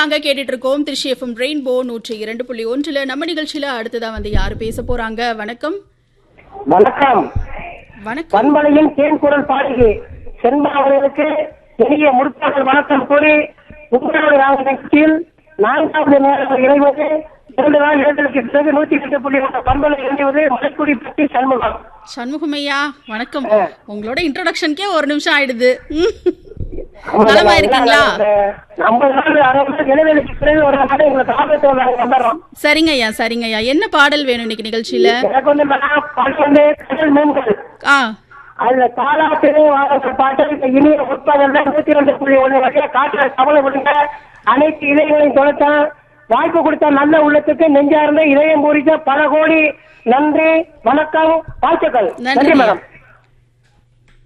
தாங்க கேட்டுட்டு இருக்கோம் திருச்சி எஃப்எம் ரெயின்போ நூற்றி இரண்டு புள்ளி ஒன்றுல நம்ம நிகழ்ச்சியில அடுத்ததா வந்து யாரு பேச போறாங்க வணக்கம் வணக்கம் வணக்கம் பண்பலையின் தேன்குரல் பாடகி செண்பா அவர்களுக்கு இனிய முற்பாடல் வணக்கம் கூறி உங்களுடைய நாள் நிகழ்ச்சியில் நான்காவது நேரம் இணைவது இரண்டு நாள் இரண்டுக்கு பிறகு நூத்தி எட்டு புள்ளி ஒன்று பண்பலை இணைவது மலைக்குடி பற்றி சண்முகம் சண்முகமையா வணக்கம் உங்களோட இன்ட்ரோடக்ஷனுக்கே ஒரு நிமிஷம் ஆயிடுது ம். நலமா இருக்கீங்களா ஐம்பது நாள் அறுபது நாள் இடைவெளிக்கு பிறகு ஒரு நாள் எங்களுக்கு ஆபத்து நாங்கள் வந்துடுறோம் சரிங்க ஐயா சரிங்க ஐயா என்ன பாடல் வேணும் இன்னைக்கு நிகழ்ச்சியில எனக்கு வந்து நான் பாட்டு வந்து கடல் மீன்கள் ஆ அதுல தாலாத்திலே வாழ்ற பாட்டு இந்த இனிய உட்பாதம் நூத்தி ரெண்டு புள்ளி ஒண்ணு வகையில காட்டுற கவலை விடுங்க அனைத்து இதயங்களையும் தொலைத்த வாய்ப்பு கொடுத்த நல்ல உள்ளத்துக்கு நெஞ்சார்ந்த இதயம் பூரித்த பல கோடி நன்றி வணக்கம் வாழ்த்துக்கள் நன்றி நன்றி மேடம்